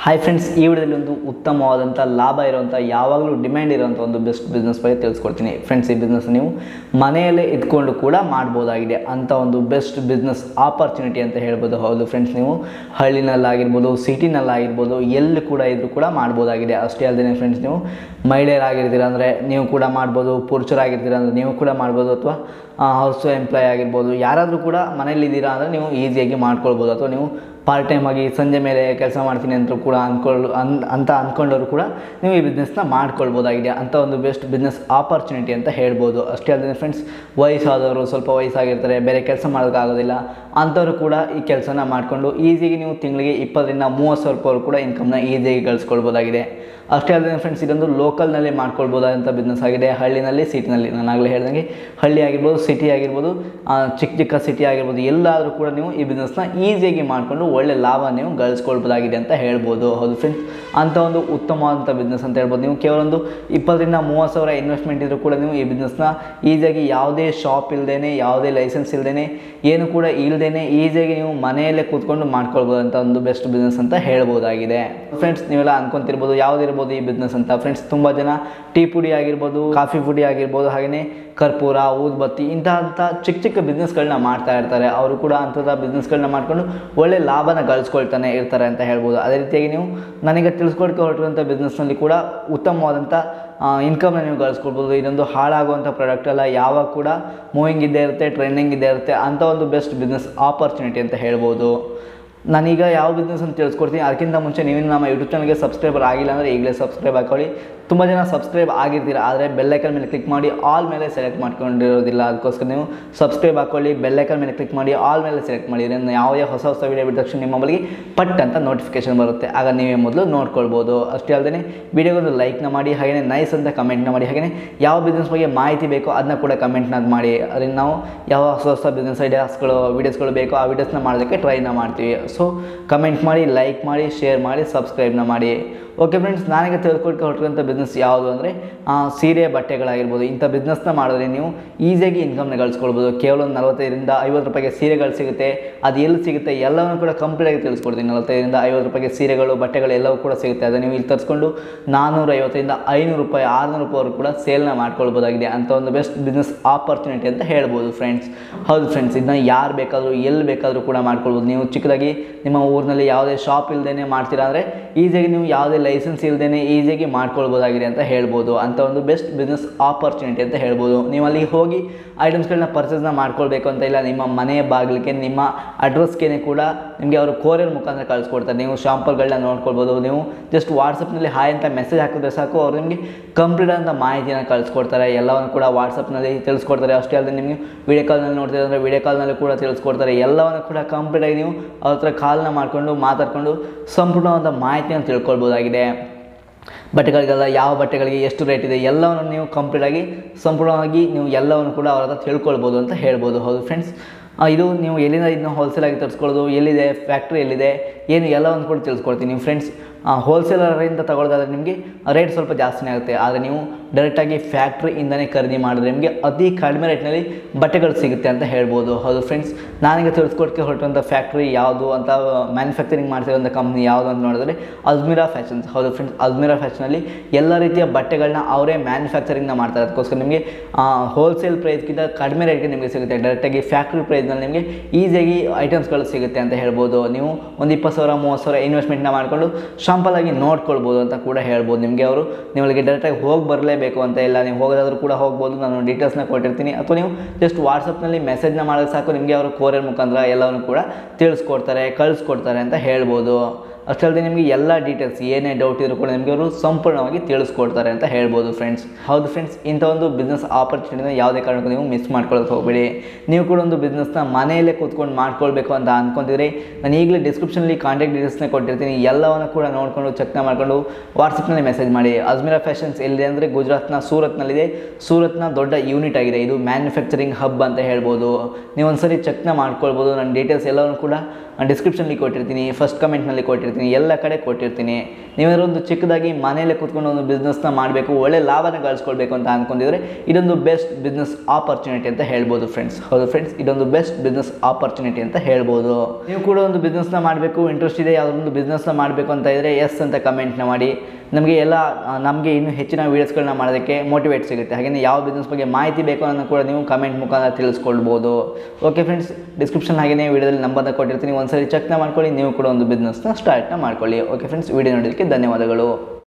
hi friends ಈ ವಿಡಿಯೋದಲ್ಲಿ ಒಂದು ಉತ್ತಮವಾದಂಥ ಲಾಭ ಇರುವಂಥ ಯಾವಾಗಲೂ ಡಿಮ್ಯಾಂಡ್ ಇರುವಂಥ ಒಂದು ಬೆಸ್ಟ್ ಬಿಸ್ನೆಸ್ ಬಗ್ಗೆ ತಿಳಿಸ್ಕೊಡ್ತೀನಿ ಫ್ರೆಂಡ್ಸ್ ಈ ಬಿಸ್ನೆಸ್ ನೀವು ಮನೆಯಲ್ಲೇ ಇದ್ಕೊಂಡು ಕೂಡ ಮಾಡ್ಬೋದಾಗಿದೆ ಅಂಥ ಒಂದು ಬೆಸ್ಟ್ ಬಿಸ್ನೆಸ್ ಆಪರ್ಚುನಿಟಿ ಅಂತ ಹೇಳ್ಬೋದು ಹೌದು ಫ್ರೆಂಡ್ಸ್ ನೀವು ಹಳ್ಳಿನಲ್ಲಾಗಿರ್ಬೋದು ಸಿಟಿನಲ್ಲಾಗಿರ್ಬೋದು ಎಲ್ಲಿ ಕೂಡ ಇದ್ರೂ ಕೂಡ ಮಾಡ್ಬೋದಾಗಿದೆ ಅಷ್ಟೇ ಅಲ್ಲದೆ ಫ್ರೆಂಡ್ಸ್ ನೀವು ಮಹಿಳೆಯರಾಗಿರ್ತೀರ ಅಂದರೆ ನೀವು ಕೂಡ ಮಾಡ್ಬೋದು ಪುರುಷರಾಗಿರ್ತೀರ ಅಂದರೆ ನೀವು ಕೂಡ ಮಾಡ್ಬೋದು ಅಥವಾ ಹೌಸ್ ಎಂಪ್ಲಾಯ್ ಆಗಿರ್ಬೋದು ಯಾರಾದರೂ ಕೂಡ ಮನೇಲಿದ್ದೀರಾ ಅಂದರೆ ನೀವು ಈಸಿಯಾಗಿ ಮಾಡ್ಕೊಳ್ಬೋದು ಅಥವಾ ನೀವು ಪಾರ್ಟ್ ಟೈಮ್ ಆಗಿ ಸಂಜೆ ಮೇಲೆ ಕೆಲಸ ಮಾಡ್ತೀನಿ ಅಂತ ಕೂಡ ಅಂದ್ಕೊಳ್ಳು ಅನ್ ಅಂತ ಅಂದ್ಕೊಂಡವರು ಕೂಡ ನೀವು ಈ ಬಿಸ್ನೆಸ್ನ ಮಾಡ್ಕೊಳ್ಬೋದಾಗಿದೆ ಅಂಥ ಒಂದು ಬೆಸ್ಟ್ ಬಿಸ್ನೆಸ್ ಆಪರ್ಚುನಿಟಿ ಅಂತ ಹೇಳ್ಬೋದು ಅಷ್ಟೇ ಅಲ್ಲದೆ ಫ್ರೆಂಡ್ಸ್ ವಯಸ್ಸಾದವರು ಸ್ವಲ್ಪ ವಯಸ್ಸಾಗಿರ್ತಾರೆ ಬೇರೆ ಕೆಲಸ ಮಾಡೋಕ್ಕಾಗೋದಿಲ್ಲ ಅಂಥವ್ರು ಕೂಡ ಈ ಕೆಲಸನ ಮಾಡಿಕೊಂಡು ಈಸಿಯಾಗಿ ನೀವು ತಿಂಗಳಿಗೆ ಇಪ್ಪತ್ತರಿಂದ ಮೂವತ್ತು ಸಾವಿರ ರೂಪಾಯಿ ಕೂಡ ಇನ್ಕಮ್ನ ಈಸಿಯಾಗಿ ಗಳಿಸ್ಕೊಳ್ಬೋದಾಗಿದೆ ಅಷ್ಟೇ ಅಲ್ಲದೆ ಫ್ರೆಂಡ್ಸ್ ಇದೊಂದು ಲೋಕಲ್ನಲ್ಲಿ ಮಾಡ್ಕೊಳ್ಬೋದಾದಂಥ ಬಿಸ್ನೆಸ್ ಆಗಿದೆ ಹಳ್ಳಿನಲ್ಲಿ ಸಿಟಿನಲ್ಲಿ ನಾನು ಆಗಲೇ ಹೇಳ್ದಂಗೆ ಹಳ್ಳಿ ಆಗಿರ್ಬೋದು ಸಿಟಿ ಆಗಿರ್ಬೋದು ಆ, ಚಿಕ್ಕ ಚಿಕ್ಕ ಸಿಟಿ ಆಗಿರ್ಬೋದು ಎಲ್ಲಾದರೂ ಕೂಡ ನೀವು ಈ ಬಿಸ್ನೆಸ್ನ ಈಸಿಯಾಗಿ ಮಾಡಿಕೊಂಡು ಒಳ್ಳೆ ಲಾಭ ನೀವು ಗಳಿಸ್ಕೊಳ್ಬೋದಾಗಿದೆ ಅಂತ ಹೇಳ್ಬೋದು ಹೌದು ಫ್ರೆಂಡ್ಸ್ ಅಂಥ ಒಂದು ಉತ್ತಮವಾದಂಥ ಬಿಸ್ನೆಸ್ ಅಂತ ಹೇಳ್ಬೋದು ನೀವು ಕೇವಲ ಒಂದು ಇಪ್ಪತ್ತರಿಂದ ಮೂವತ್ತು ಸಾವಿರ ಇನ್ವೆಸ್ಟ್ಮೆಂಟ್ ಇದ್ರೂ ಕೂಡ ನೀವು ಈ ಬಿಸ್ನೆಸ್ನ ಈಸಿಯಾಗಿ ಯಾವುದೇ ಶಾಪ್ ಇಲ್ಲದೇ ಯಾವುದೇ ಲೈಸೆನ್ಸ್ ಇಲ್ಲದೇ ಏನು ಕೂಡ ಇಲ್ಲದೇ ಈಸಿಯಾಗಿ ನೀವು ಮನೆಯಲ್ಲೇ ಕೂತ್ಕೊಂಡು ಮಾಡ್ಕೊಳ್ಬೋದಂಥ ಒಂದು ಬೆಸ್ಟ್ ಬಿಸ್ನೆಸ್ ಅಂತ ಹೇಳ್ಬೋದಾಗಿದೆ ಫ್ರೆಂಡ್ಸ್ ನೀವೆಲ್ಲ ಅನ್ಕೊಂತಿರ್ಬೋದು ಯಾವುದಿರ್ಬೋದು ಈ ಬಿಸ್ನೆಸ್ ಅಂತ ಫ್ರೆಂಡ್ಸ್ ತುಂಬ ಜನ ಟೀ ಪುಡಿ ಆಗಿರ್ಬೋದು ಕಾಫಿ ಪುಡಿ ಆಗಿರ್ಬೋದು ಹಾಗೆಯೇ ಕರ್ಪೂರ ಊದ್ಬತ್ತಿ ಇಂತಹ ಚಿಕ್ಕ ಚಿಕ್ಕ ಬಿಸ್ನೆಸ್ಗಳನ್ನ ಮಾಡ್ತಾ ಇರ್ತಾರೆ ಅವರು ಕೂಡ ಅಂಥದ್ದು ಬಿಸ್ನೆಸ್ಗಳನ್ನ ಮಾಡ್ಕೊಂಡು ಒಳ್ಳೆ ಲಾಭನ ಗಳಿಸ್ಕೊಳ್ತಾನೆ ಇರ್ತಾರೆ ಅಂತ ಹೇಳ್ಬೋದು ಅದೇ ರೀತಿಯಾಗಿ ನೀವು ನನಗೆ ತಿಳಿಸ್ಕೊಡ್ಕೆ ಹೊರಟಿರುವಂಥ ಬಿಸ್ನೆಸ್ನಲ್ಲಿ ಕೂಡ ಉತ್ತಮವಾದಂಥ ಇನ್ಕಮ್ನ ನೀವು ಗಳಿಸ್ಕೊಳ್ಬೋದು ಇದೊಂದು ಹಾಳಾಗುವಂಥ ಪ್ರಾಡಕ್ಟ್ ಅಲ್ಲ ಯಾವಾಗ ಕೂಡ ಮೂವಿಂಗ್ ಇದ್ದೇ ಇರುತ್ತೆ ಟ್ರೆಂಡಿಂಗ್ ಇದ್ದೇ ಇರುತ್ತೆ ಅಂಥ ಒಂದು ಬೆಸ್ಟ್ ಬಿಸ್ನೆಸ್ ಆಪರ್ಚುನಿಟಿ ಅಂತ ಹೇಳ್ಬೋದು ನಾನೀಗ ಯಾವ ಬಿಸ್ನೆಸ್ ಅಂತ ತಿಳಿಸ್ಕೊಡ್ತೀನಿ ಅದಕ್ಕಿಂತ ಮುಂಚೆ ನೀವು ನಮ್ಮ ಯೂಟ್ಯೂಬ್ ಚಾನಲ್ಗೆ ಸಬ್ಸ್ಕ್ರೈಬರ್ ಆಗಿಲ್ಲ ಅಂದರೆ ಈಗಲೇ ಸಬ್ಸ್ಕ್ರೈಬ್ ಹಾಕೊಳ್ಳಿ ತುಂಬ ಜನ ಸಬ್ಸ್ಕ್ರೈಬ್ ಆಗಿರ್ತೀರ ಆದರೆ ಬೆಲ್ಲೈಕನ್ ಮೇಲೆ ಕ್ಲಿಕ್ ಮಾಡಿ ಆಲ್ ಮೇಲೆ ಸೆಲೆಕ್ಟ್ ಮಾಡ್ಕೊಂಡಿರೋದಿಲ್ಲ ಅದಕ್ಕೋಸ್ಕರ ನೀವು ಸಬ್ಸ್ಕ್ರೈಬ್ ಹಾಕೊಳ್ಳಿ ಬೆಲ್ಲೈಕನ್ ಮೇಲೆ ಕ್ಲಿಕ್ ಮಾಡಿ ಆಲ್ ಮೇಲೆ ಸೆಲೆಕ್ಟ್ ಮಾಡಿ ಇದನ್ನು ಯಾವುದೇ ಹೊಸ ಹೊಸ ವೀಡಿಯೋ ಬಿಟ್ಟ ತಕ್ಷಣ ನಿಮ್ಮ ಮೊಬೈಲ್ಗೆ ಪಟ್ ಅಂತ ನೋಟಿಫಿಕೇಶನ್ ಬರುತ್ತೆ ಆಗ ನೀವೇ ಮೊದಲು ನೋಡ್ಕೊಳ್ಬೋದು ಅಷ್ಟೇ ಅಲ್ಲದೆ ವಿಡಿಯೋಗೊಂದು ಲೈಕ್ನ ಮಾಡಿ ಹಾಗೆಯೇ ನೈಸ್ ಅಂತ ಕಮೆಂಟ್ನ ಮಾಡಿ ಹಾಗೆಯೇ ಯಾವ ಬಿಸ್ನೆಸ್ ಬಗ್ಗೆ ಮಾಹಿತಿ ಬೇಕೋ ಅದನ್ನ ಕೂಡ ಕಮೆಂಟ್ನ ಮಾಡಿ ಅದರಿಂದ ನಾವು ಯಾವ ಹೊಸ ಹೊಸ ಬಿಸ್ನೆಸ್ ಐಡಿಯಾಸ್ಗಳು ವೀಡಿಯೋಸ್ಗಳು ಬೇಕೋ ಆ ವೀಡಿಯೋಸ್ನ ಮಾಡೋದಕ್ಕೆ ಟ್ರೈನ ಮಾಡ್ತೀವಿ ಸೊ ಕಮೆಂಟ್ ಮಾಡಿ ಲೈಕ್ ಮಾಡಿ ಶೇರ್ ಮಾಡಿ ಸಬ್ಸ್ಕ್ರೈಬ್ನ ಮಾಡಿ ಓಕೆ ಫ್ರೆಂಡ್ಸ್ ನಾನೀಗ ತಿಳ್ಕೊಳ್ಕೆ ಹೊರಟಿರುವಂಥ ಬಿಸ್ನೆಸ್ ಯಾವುದು ಅಂದರೆ ಸೀರೆ ಬಟ್ಟೆಗಳಾಗಿರ್ಬೋದು ಇಂಥ ಬಿಸ್ನೆಸ್ನ ಮಾಡಿದ್ರೆ ನೀವು ಈಸಿಯಾಗಿ ಇನ್ಕಮ್ನ ಗಳಿಸ್ಕೊಳ್ಬೋದು ಕೇವಲ ಒಂದು ನಲವತ್ತೈದರಿಂದ ಐವತ್ತು ರೂಪಾಯಿಗೆ ಸೀರೆಗಳು ಸಿಗುತ್ತೆ ಅದು ಎಲ್ಲಿ ಸಿಗುತ್ತೆ ಎಲ್ಲವನ್ನು ಕೂಡ ಕಂಪ್ಲೀಟಾಗಿ ತಿಳಿಸ್ಕೊಡ್ತೀನಿ ನಲವತ್ತೈದರಿಂದ ಐವತ್ತು ರೂಪಾಯಿಗೆ ಸೀರೆಗಳು ಬಟ್ಟೆಗಳು ಎಲ್ಲವೂ ಕೂಡ ಸಿಗುತ್ತೆ ಅದನ್ನು ನೀವು ಇಲ್ಲಿ ತರಿಸ್ಕೊಂಡು ನಾನ್ನೂರ ಐವತ್ತರಿಂದ ಐನೂರು ರೂಪಾಯಿ ಆರುನೂರು ರೂಪಾಯಿವರೆಗೂ ಕೂಡ ಸೇಲ್ನ ಮಾಡ್ಕೊಳ್ಬೋದಾಗಿದೆ ಅಂತ ಒಂದು ಬೆಸ್ಟ್ ಬಿಸ್ನೆಸ್ ಆಪರ್ಚುನಿಟಿ ಅಂತ ಹೇಳ್ಬೋದು ಫ್ರೆಂಡ್ಸ್ ಹೌದು ಫ್ರೆಂಡ್ಸ್ ಇದನ್ನ ಯಾರು ಬೇಕಾದರೂ ಎಲ್ಲಿ ಬೇಕಾದರೂ ಕೂಡ ಮಾಡ್ಕೊಳ್ಬೋದು ನೀವು ಚಿಕ್ಕದಾಗಿ ನಿಮ್ಮ ಊರಿನಲ್ಲಿ ಯಾವುದೇ ಶಾಪ್ ಇಲ್ಲದೇ ಮಾಡ್ತೀರಾ ಅಂದರೆ ಈಸಿಯಾಗಿ ನೀವು ಯಾವುದೇ ಲೈಸೆನ್ಸ್ ಇಲ್ಲದೇ ಈಸಿಯಾಗಿ ಮಾಡ್ಕೊಳ್ಬೋದಾಗಿದೆ ಅಂತ ಹೇಳ್ಬೋದು ಅಂತ ಒಂದು ಬೆಸ್ಟ್ ಬಿಸ್ನೆಸ್ ಆಪರ್ಚುನಿಟಿ ಅಂತ ಹೇಳ್ಬೋದು ನೀವು ಅಲ್ಲಿಗೆ ಹೋಗಿ ಐಟಮ್ಸ್ಗಳನ್ನ ಪರ್ಚೇಸ್ನ ಮಾಡ್ಕೊಳ್ಬೇಕು ಅಂತ ಇಲ್ಲ ನಿಮ್ಮ ಮನೆಯ ಬಾಗಿಲಿಗೆ ನಿಮ್ಮ ಅಡ್ರೆಸ್ಗೆ ಕೂಡ ನಿಮಗೆ ಅವರು ಕೋರಿಯರ್ ಮುಖಾಂತರ ಕಳಿಸ್ಕೊಡ್ತಾರೆ ನೀವು ಶಾಂಪಲ್ಗಳನ್ನ ನೋಡ್ಕೊಳ್ಬೋದು ನೀವು ಜಸ್ಟ್ ವಾಟ್ಸಪ್ನಲ್ಲಿ ಹಾಯ್ ಅಂತ ಮೆಸೇಜ್ ಹಾಕಿದ್ರೆ ಸಾಕು ಅವ್ರು ನಿಮಗೆ ಕಂಪ್ಲೀಟ್ ಅಂತ ಮಾಹಿತಿನ ಕಳಿಸ್ಕೊಡ್ತಾರೆ ಎಲ್ಲವನ್ನು ಕೂಡ ವಾಟ್ಸಪ್ನಲ್ಲಿ ತಿಳಿಸ್ಕೊಡ್ತಾರೆ ಅಷ್ಟೇ ಅಲ್ಲದೆ ನಿಮಗೆ ವಿಡಿಯೋ ಕಾಲ್ನಲ್ಲಿ ನೋಡ್ತೀರ ಅಂದರೆ ವಿಡಿಯೋ ಕಾಲ್ನಲ್ಲಿ ಕೂಡ ತಿಳಿಸ್ಕೊಡ್ತಾರೆ ಎಲ್ಲವನ್ನು ಕೂಡ ಕಂಪ್ಲೀಟಾಗಿ ನೀವು ಅವ್ರ ಹತ್ರ ಕಾಲ್ನ ಮಾಡಿಕೊಂಡು ಮಾತಾಡ್ಕೊಂಡು ಸಂಪೂರ್ಣವಾದ ಮಾಹಿತಿಯನ್ನು ತಿಳ್ಕೊಳ್ಬೋದಾಗಿದೆ ಬಟ್ಟೆಗಳಿಗೆಲ್ಲ ಯಾವ ಬಟ್ಟೆಗಳಿಗೆ ಎಷ್ಟು ರೇಟ್ ಇದೆ ಎಲ್ಲವನ್ನು ನೀವು ಕಂಪ್ಲೀಟಾಗಿ ಸಂಪೂರ್ಣವಾಗಿ ನೀವು ಎಲ್ಲವನ್ನು ಕೂಡ ಅವ್ರ ಹತ್ರ ತಿಳ್ಕೊಳ್ಬೋದು ಅಂತ ಹೇಳ್ಬೋದು ಹೌದು ಫ್ರೆಂಡ್ಸ್ ಇದು ನೀವು ಎಲ್ಲಿಂದ ಇದನ್ನ ಹೋಲ್ಸೇಲಾಗಿ ತರಿಸ್ಕೊಳ್ಳೋದು ಎಲ್ಲಿದೆ ಫ್ಯಾಕ್ಟ್ರಿ ಎಲ್ಲಿದೆ ಏನು ಎಲ್ಲವನ್ನು ಕೂಡ ತಿಳಿಸ್ಕೊಡ್ತೀನಿ ನೀವು ಫ್ರೆಂಡ್ಸ್ ಹೋಲ್ಸೇಲರಿಂದ ತಗೊಳ್ಳೋದಾದ್ರೆ ನಿಮಗೆ ರೇಟ್ ಸ್ವಲ್ಪ ಜಾಸ್ತಿನೇ ಆಗುತ್ತೆ ಆದರೆ ನೀವು ಡೈರೆಕ್ಟಾಗಿ ಫ್ಯಾಕ್ಟ್ರಿಯಿಂದನೇ ಖರೀದಿ ಮಾಡಿದ್ರೆ ನಿಮಗೆ ಅತಿ ಕಡಿಮೆ ರೇಟ್ನಲ್ಲಿ ಬಟ್ಟೆಗಳು ಸಿಗುತ್ತೆ ಅಂತ ಹೇಳ್ಬೋದು ಹೌದು ಫ್ರೆಂಡ್ಸ್ ನಾನೀಗ ತಿಳಿಸ್ಕೊಡ್ಕೆ ಹೊರಟುವಂಥ ಫ್ಯಾಕ್ಟ್ರಿ ಯಾವುದು ಅಂತ ಮ್ಯಾನುಫ್ಯಾಕ್ಚರಿಂಗ್ ಮಾಡ್ತಿರೋಂಥ ಕಂಪ್ನಿ ಯಾವುದು ಅಂತ ನೋಡಿದ್ರೆ ಅಜ್ಮಿರಾ ಫ್ಯಾಷನ್ಸ್ ಹೌದು ಫ್ರೆಂಡ್ಸ್ ಅಜ್ಮಿರಾ ಫ್ಯಾಷನಲ್ಲಿ ಎಲ್ಲ ರೀತಿಯ ಬಟ್ಟೆಗಳನ್ನ ಅವರೇ ಮ್ಯಾನುಫ್ಯಾಕ್ಚರಿಂಗ್ನ ಮಾಡ್ತಾರೆ ಅದಕ್ಕೋಸ್ಕರ ನಿಮಗೆ ಹೋಲ್ಸೇಲ್ ಪ್ರೈಸ್ಗಿಂತ ಕಡಿಮೆ ರೇಟ್ಗೆ ನಿಮಗೆ ಸಿಗುತ್ತೆ ಡೈರೆಕ್ಟಾಗಿ ಫ್ಯಾಕ್ಟ್ರಿ ಪ್ರೈಸ್ನಲ್ಲಿ ನಿಮಗೆ ಈಸಿಯಾಗಿ ಐಟಮ್ಸ್ಗಳು ಸಿಗುತ್ತೆ ಅಂತ ಹೇಳ್ಬೋದು ನೀವು ಒಂದು ಇಪ್ಪತ್ತು ಸಾವಿರ ಮೂವತ್ತು ಸಾವಿರ ಇನ್ವೆಸ್ಟ್ಮೆಂಟ್ನ ಮಾಡಿಕೊಂಡು ಶಾಂಪಲ್ ಆಗಿ ನೋಡ್ಕೊಳ್ಬೋದು ಅಂತ ಕೂಡ ಹೇಳ್ಬೋದು ನಿಮಗೆ ಅವರು ನಿಮಗೆ ಡೈರೆಕ್ಟಾಗಿ ಹೋಗಿ ಬರಲೇಬೇಕು ಅಂತ ಇಲ್ಲ ನೀವು ಹೋಗೋದಾದ್ರೂ ಕೂಡ ಹೋಗ್ಬೋದು ನಾನು ಡೀಟೇಲ್ಸ್ನ ಕೊಟ್ಟಿರ್ತೀನಿ ಅಥವಾ ನೀವು ಜಸ್ಟ್ ವಾಟ್ಸಪ್ನಲ್ಲಿ ಮೆಸೇಜ್ನ ಮಾಡೋದು ಸಾಕು ನಿಮಗೆ ಅವರು ಕೋರಿಯರ್ ಮುಖಾಂತರ ಎಲ್ಲವನ್ನು ಕೂಡ ತಿಳಿಸ್ಕೊಡ್ತಾರೆ ಕಳಿಸ್ಕೊಡ್ತಾರೆ ಅಂತ ಹೇಳ್ಬೋದು ಅಷ್ಟಲ್ಲದೆ ನಿಮಗೆ ಎಲ್ಲ ಡೀಟೇಲ್ಸ್ ಏನೇ ಡೌಟ್ ಇದ್ರೂ ಕೂಡ ನಿಮಗೆ ಅವರು ಸಂಪೂರ್ಣವಾಗಿ ತಿಳಿಸ್ಕೊಡ್ತಾರೆ ಅಂತ ಹೇಳ್ಬೋದು ಫ್ರೆಂಡ್ಸ್ ಹೌದು ಫ್ರೆಂಡ್ಸ್ ಇಂಥ ಒಂದು ಬಿಸ್ನೆಸ್ ಆಪರ್ಚುನಿಟಿನ ಯಾವುದೇ ಕಾರಣಕ್ಕೂ ನೀವು ಮಿಸ್ ಮಾಡ್ಕೊಳ್ಳೋಕೆ ಹೋಗಬೇಡಿ ನೀವು ಕೂಡ ಒಂದು ಬಿಸ್ನೆಸ್ನ ಮನೆಯಲ್ಲೇ ಕೂತ್ಕೊಂಡು ಮಾಡ್ಕೊಳ್ಬೇಕು ಅಂತ ಅಂದ್ಕೊಂಡಿದ್ರೆ ನಾನು ಈಗಲೇ ಡಿಸ್ಕ್ರಿಪ್ಷನಲ್ಲಿ ಕಾಂಟ್ಯಾಕ್ಟ್ ಡೀಟೇಲ್ಸ್ನ ಕೊಟ್ಟಿರ್ತೀನಿ ಎಲ್ಲವನ್ನು ಕೂಡ ನೋಡಿಕೊಂಡು ಚೆಕ್ನ ಮಾಡ್ಕೊಂಡು ವಾಟ್ಸಪ್ನಲ್ಲಿ ಮೆಸೇಜ್ ಮಾಡಿ ಅಜ್ಮಿರಾ ಫ್ಯಾಷನ್ಸ್ ಎಲ್ಲಿದೆ ಅಂದರೆ ಗುಜರಾತ್ನ ಸೂರತ್ನಲ್ಲಿದೆ ಸೂರತ್ನ ದೊಡ್ಡ ಯೂನಿಟ್ ಆಗಿದೆ ಇದು ಮ್ಯಾನುಫ್ಯಾಕ್ಚರಿಂಗ್ ಹಬ್ ಅಂತ ಹೇಳ್ಬೋದು ನೀವು ಒಂದ್ಸರಿ ಚೆಕ್ನ ಮಾಡ್ಕೊಳ್ಬೋದು ನನ್ನ ಡೀಟೇಲ್ಸ್ ಎಲ್ಲವನ್ನು ಕೂಡ ಡಿಸ್ಕ್ರಿಪ್ಷನಲ್ಲಿ ಕೊಟ್ಟಿರ್ತೀನಿ ಫಸ್ಟ್ ಕಮೆಂಟ್ನಲ್ಲಿ ಕೊಟ್ಟಿರ್ತೀನಿ ಕೊಟ್ಟಿರ್ತೀನಿ ಎಲ್ಲ ಕಡೆ ಕೊಟ್ಟಿರ್ತೀನಿ ನೀವೇನಾದ್ರು ಒಂದು ಚಿಕ್ಕದಾಗಿ ಮನೆಯಲ್ಲೇ ಕೂತ್ಕೊಂಡು ಒಂದು ಬಿಸ್ನೆಸ್ನ ಮಾಡಬೇಕು ಒಳ್ಳೆ ಲಾಭನ ಗಳಿಸ್ಕೊಳ್ಬೇಕು ಅಂತ ಅಂದ್ಕೊಂಡಿದ್ರೆ ಇದೊಂದು ಬೆಸ್ಟ್ ಬಿಸ್ನೆಸ್ ಆಪರ್ಚುನಿಟಿ ಅಂತ ಹೇಳ್ಬೋದು ಫ್ರೆಂಡ್ಸ್ ಹೌದು ಫ್ರೆಂಡ್ಸ್ ಇದೊಂದು ಬೆಸ್ಟ್ ಬಿಸ್ನೆಸ್ ಆಪರ್ಚುನಿಟಿ ಅಂತ ಹೇಳ್ಬೋದು ನೀವು ಕೂಡ ಒಂದು ಬಿಸ್ನೆಸ್ನ ಮಾಡಬೇಕು ಇಂಟ್ರೆಸ್ಟ್ ಇದೆ ಯಾವುದೊಂದು ಬಿಸ್ನೆಸ್ನ ಮಾಡಬೇಕು ಅಂತ ಇದ್ದರೆ ಎಸ್ ಅಂತ ಕಮೆಂಟ್ನ ಮಾಡಿ ನಮಗೆ ಎಲ್ಲ ನಮಗೆ ಇನ್ನೂ ಹೆಚ್ಚಿನ ವೀಡಿಯೋಸ್ಗಳನ್ನ ಮಾಡೋದಕ್ಕೆ ಮೋಟಿವೇಟ್ ಸಿಗುತ್ತೆ ಹಾಗೆಯೇ ಯಾವ ಬಿಸ್ನೆಸ್ ಬಗ್ಗೆ ಮಾಹಿತಿ ಬೇಕು ಅನ್ನೋ ಕೂಡ ನೀವು ಕಮೆಂಟ್ ಮುಖಾಂತರ ತಿಳಿಸ್ಕೊಳ್ಬೋದು ಓಕೆ ಫ್ರೆಂಡ್ಸ್ ಡಿಸ್ಕ್ರಿಪ್ಷನ್ ಹಾಗೆಯೇ ವೀಡಿಯೋದಲ್ಲಿ ನಂಬರ್ನ ಕೊಟ್ಟಿರ್ತೀನಿ ಒಂದ್ಸರಿ ಚೆಕ್ನ ಮಾಡ್ಕೊಳ್ಳಿ ನೀವು ಕೂಡ ಒಂದು ಬಿಸ್ನೆಸ್ನ ಸ್ಟಾರ್ಟ್ನ ಮಾಡ್ಕೊಳ್ಳಿ ಓಕೆ ಫ್ರೆಂಡ್ಸ್ ವೀಡಿಯೋ ನೋಡೋದಕ್ಕೆ ಧನ್ಯವಾದಗಳು